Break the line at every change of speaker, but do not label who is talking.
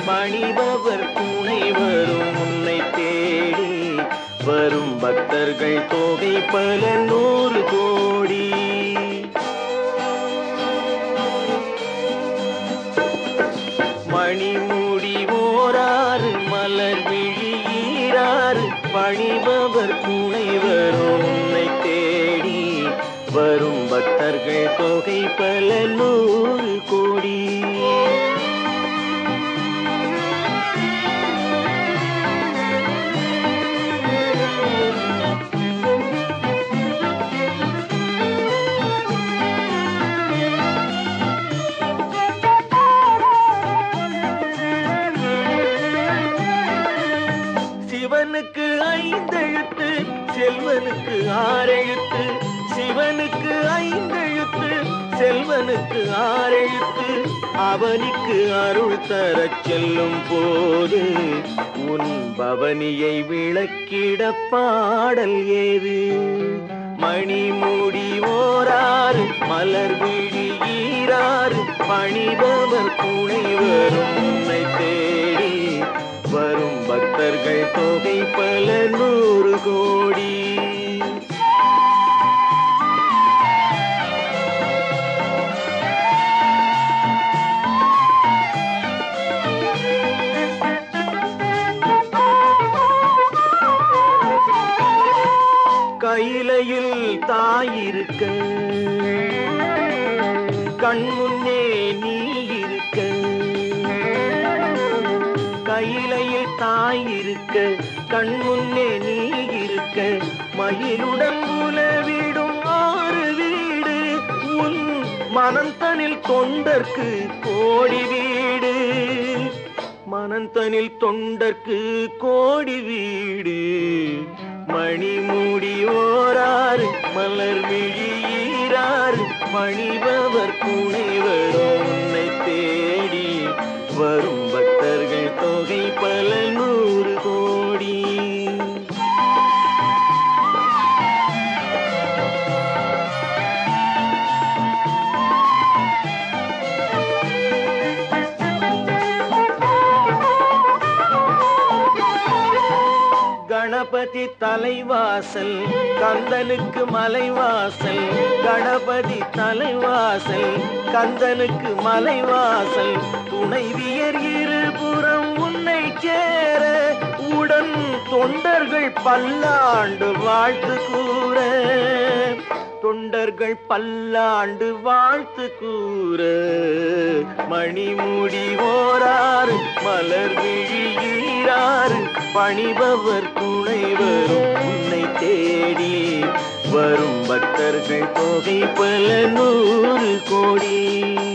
பணிபவர் துணை வரும் உன்னை தேடி வரும் பக்தர்கள் தொகை பல நூறு கோடி மணிமுடி ஓராறு மலர் விழி ஈராறு பணிபவர் துணை வரும் உன்னை தேடி வரும் பக்தர்கள் தொகை பல நூறு கோடி சிவனுக்கு ஐந்தெழுத்து செல்வனுக்கு ஆறெழுத்து சிவனுக்கு ஐந்தெழுத்து செல்வனுக்கு ஆறெழுத்து அவனுக்கு அருள் தரச் செல்லும் போது உன் பவனியை விளக்கிட பாடல் ஏது மணிமுடி ஓராறு மலர் விழி ஈராறு பணிபவர் துணை வரும் உன்னை தேடி வரும் பக்தர்கள் தொகை பல நூறு கோடி கையிலையில் தாயிருக்க கண்முன்னே நீ இருக்க கையிலையில் தாய் இருக்க கண்முன்னே நீ இருக்க மயிலுடன் உலவிடும் ஆறு வீடு உன் மனந்தனில் தொண்டர்க்கு கோடி வீடு மனந்தனில் தொண்டர்க்கு கோடி வீடு மணிமுடி ஓராறு மலர் விழி ஈராறு மணிபவர் துணை வரும் உன்னை தேடி வரும் பக்தர்கள் தொகை பல நூறு கோடி கணபதி தலைவாசல் கந்தனுக்கு மலைவாசல் கணபதி தலைவாசல் கந்தனுக்கு மலைவாசல் துணைவியர் இருபுறம் உன்னை சேர உடன் தொண்டர்கள் பல்லாண்டு வாழ்த்து கூற தொண்டர்கள் பல்லாண்டு வாழ்த்து கூற மணிமுடி ஓராறு மலர் விழி ஈராறு பணிபவர் துணை வரும் உன்னை தேடி வரும் பக்தர்கள் தொகை பல நூறு கோடி